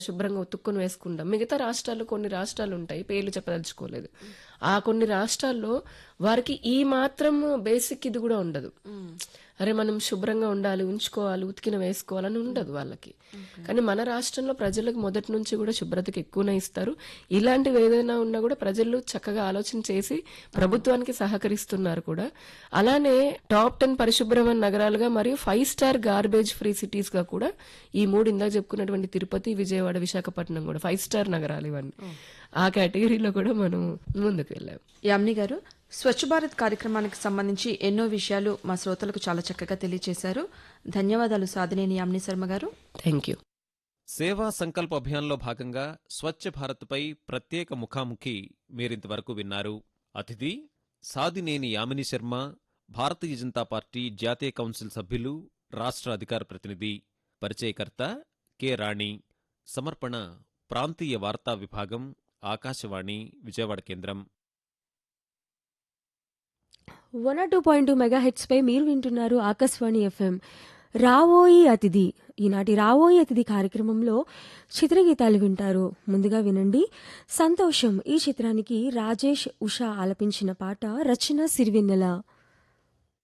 శుభ్రంగా ఉతుక్కొని వేసుకుంటాం మిగతా రాష్ట్రాల్లో కొన్ని రాష్ట్రాలు ఉంటాయి పేర్లు చెప్పదలుచుకోలేదు ఆ కొన్ని రాష్ట్రాల్లో వారికి ఈ మాత్రం బేసిక్ ఇది కూడా ఉండదు అరే మనం శుభ్రంగా ఉండాలి ఉంచుకోవాలి ఉతికిన వేసుకోవాలని ఉండదు వాళ్ళకి కానీ మన రాష్ట్రంలో ప్రజలకు మొదటి నుంచి కూడా శుభ్రతకి ఎక్కువనే ఇస్తారు ఇలాంటివి ఏదైనా ఉన్నా కూడా ప్రజలు చక్కగా ఆలోచన చేసి ప్రభుత్వానికి సహకరిస్తున్నారు కూడా అలానే టాప్ టెన్ పరిశుభ్రమైన నగరాలుగా మరియు five star garbage free cities గా కూడా ఈ మూడు ఇందాక చెప్పుకున్నటువంటి తిరుపతి విజయవాడ విశాఖపట్నం కూడా ఫైవ్ స్టార్ నగరాలు ఇవన్నీ ఆ కేటగిరీలో కూడా మనం ముందుకు వెళ్ళాం యామ్ని గారు స్వచ్ఛ భారత్ కార్యక్రమానికి సంబంధించి ఎన్నో విషయాలు మా శ్రోతలకు చాలా చక్కగా తెలియజేశారు ధన్యవాదాలు సాధినేని యామ్ని శర్మ గారు థ్యాంక్ యూ సేవా సంకల్ప్ అభియాన్లో భాగంగా స్వచ్ఛ భారత్పై ప్రత్యేక ముఖాముఖి మీరింతవరకు విన్నారు అతిథి సాదినేని యామిని శర్మ భారతీయ జనతా పార్టీ జాతీయ కౌన్సిల్ సభ్యులు రాష్ట్ర అధికార ప్రతినిధి పరిచయకర్త కె రాణి సమర్పణ ప్రాంతీయ వార్తా విభాగం ఆకాశవాణి విజయవాడ కేంద్రం one R two point two mega పై మీరు వింటున్నారు ఆకాశవాణి ఎఫ్ఎం రావోయి అతిథి ఈనాటి రావోయి అతిథి కార్యక్రమంలో చిత్రగీతాలు వింటారు ముందుగా వినండి సంతోషం ఈ చిత్రానికి రాజేష్ ఉషా ఆలపించిన పాట రచన సిరివెన్నెల